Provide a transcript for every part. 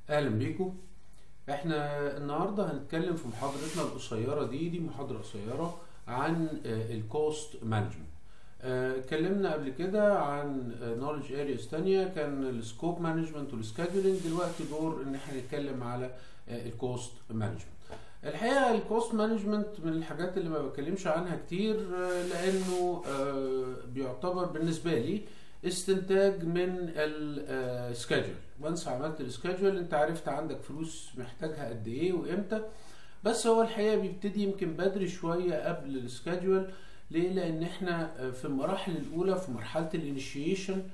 اهلا بيكم احنا النهارده هنتكلم في محاضرتنا القصيره دي دي محاضره قصيره عن الكوست مانجمنت اتكلمنا قبل كده عن نولج ارياز تانية كان السكوب مانجمنت والسكادولينج دلوقتي دور ان احنا نتكلم على الكوست مانجمنت الحقيقه الكوست مانجمنت من الحاجات اللي ما بتكلمش عنها كتير لانه بيعتبر بالنسبه لي استنتاج من السكادجول وانس عملت السكادجول انت عرفت عندك فلوس محتاجها قد ايه وامتى بس هو الحقيقه بيبتدي يمكن بدري شويه قبل السكادجول ليه لان احنا في المراحل الاولى في مرحله الانيشيشن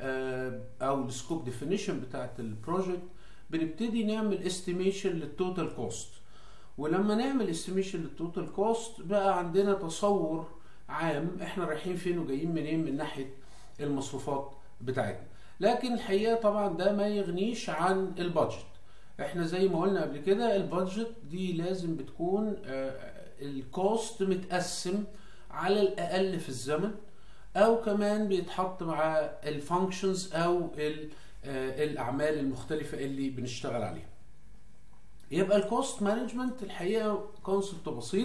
او السكوب ديفينيشن بتاعت البروجكت بنبتدي نعمل استيميشن للتوتال كوست ولما نعمل استيميشن للتوتال كوست بقى عندنا تصور عام احنا رايحين فين وجايين منين من ناحيه المصروفات بتاعتنا لكن الحقيقه طبعا ده ما يغنيش عن البادجت احنا زي ما قلنا قبل كده البادجت دي لازم بتكون الكوست متقسم على الاقل في الزمن او كمان بيتحط مع الفانكشنز او الاعمال المختلفه اللي بنشتغل عليها يبقى الكوست مانجمنت الحقيقه كونسبت بسيط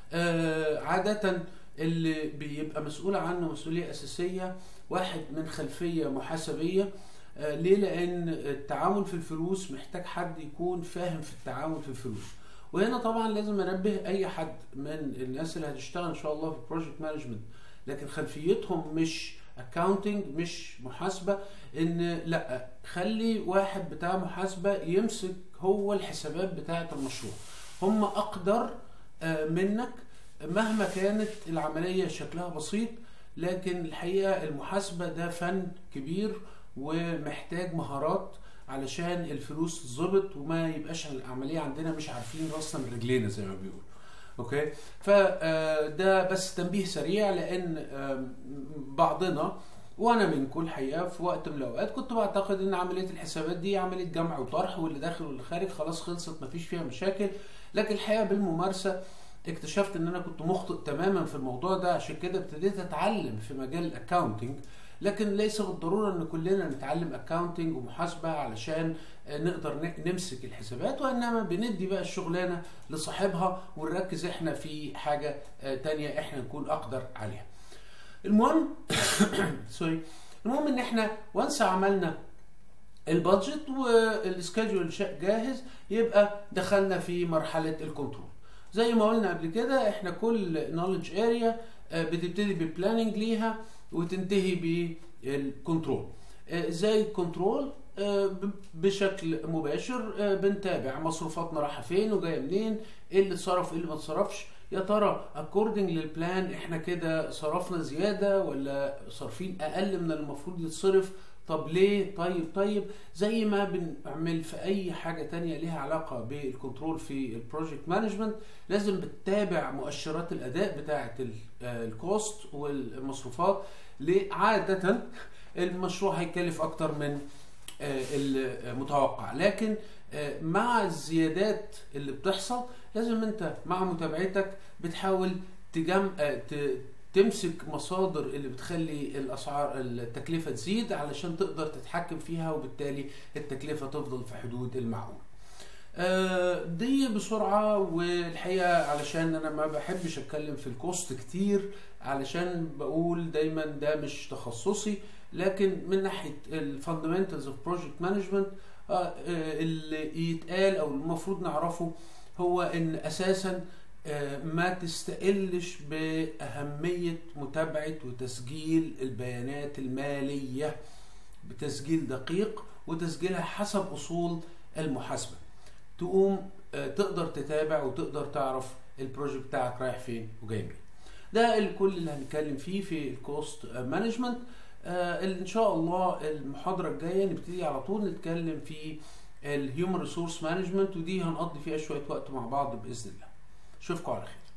عاده اللي بيبقى مسؤول عنه مسؤوليه اساسيه واحد من خلفيه محاسبيه ليه لان التعامل في الفلوس محتاج حد يكون فاهم في التعامل في الفلوس وهنا طبعا لازم انبه اي حد من الناس اللي هتشتغل ان شاء الله في بروجكت مانجمنت لكن خلفيتهم مش اكاونتنج مش محاسبه ان لا خلي واحد بتاع محاسبه يمسك هو الحسابات بتاعه المشروع هم اقدر منك مهما كانت العمليه شكلها بسيط لكن الحقيقه المحاسبه ده فن كبير ومحتاج مهارات علشان الفلوس تظبط وما يبقاش العمليه عندنا مش عارفين راسنا من رجلينا زي ما بيقولوا اوكي فده بس تنبيه سريع لان بعضنا وانا منكم الحقيقه في وقت من الاوقات كنت بعتقد ان عمليه الحسابات دي عمليه جمع وطرح واللي داخل واللي خارج خلاص خلصت مفيش فيها مشاكل لكن الحقيقه بالممارسه اكتشفت ان انا كنت مخطئ تماما في الموضوع ده عشان كده ابتديت اتعلم في مجال الاكاونتنج لكن ليس بالضروره ان كلنا نتعلم اكاونتنج ومحاسبه علشان نقدر نمسك الحسابات وانما بندي بقى الشغلانه لصاحبها ونركز احنا في حاجه تانية احنا نكون اقدر عليها. المهم سوري المهم ان احنا وانس عملنا البادجت والسكادجول جاهز يبقى دخلنا في مرحله الكنترول. زي ما قلنا قبل كده احنا كل نولج اريا بتبتدي ببلاننج ليها وتنتهي بالكنترول ازاي الكنترول بشكل مباشر بنتابع مصروفاتنا رايحه فين وجايه منين ايه اللي اتصرف ايه اللي ما اتصرفش يا ترى اكوردنج للبلان احنا كده صرفنا زياده ولا صارفين اقل من المفروض يتصرف طب ليه طيب طيب زي ما بنعمل في اي حاجه تانية ليها علاقه بالكنترول في البروجكت مانجمنت لازم بتتابع مؤشرات الاداء بتاعه الكوست والمصروفات عاده المشروع هيكلف اكتر من المتوقع لكن مع الزيادات اللي بتحصل لازم انت مع متابعتك بتحاول تجم تمسك مصادر اللي بتخلي الاسعار التكلفه تزيد علشان تقدر تتحكم فيها وبالتالي التكلفه تفضل في حدود المعقول. دي بسرعه والحقيقه علشان انا ما بحبش اتكلم في الكوست كتير علشان بقول دايما ده مش تخصصي لكن من ناحيه الفاندمنتالز اوف بروجكت مانجمنت اللي يتقال او المفروض نعرفه هو ان اساسا ما تستقلش بأهمية متابعة وتسجيل البيانات المالية بتسجيل دقيق وتسجيلها حسب أصول المحاسبة تقوم تقدر تتابع وتقدر تعرف البروجكت بتاعك رايح فين وجاي منين ده الكل اللي هنتكلم فيه في الكوست مانجمنت ان شاء الله المحاضرة الجاية نبتدي على طول نتكلم في الهيومن ريسورس مانجمنت ودي هنقضي فيها شوية وقت مع بعض بإذن الله اشوفكم على خير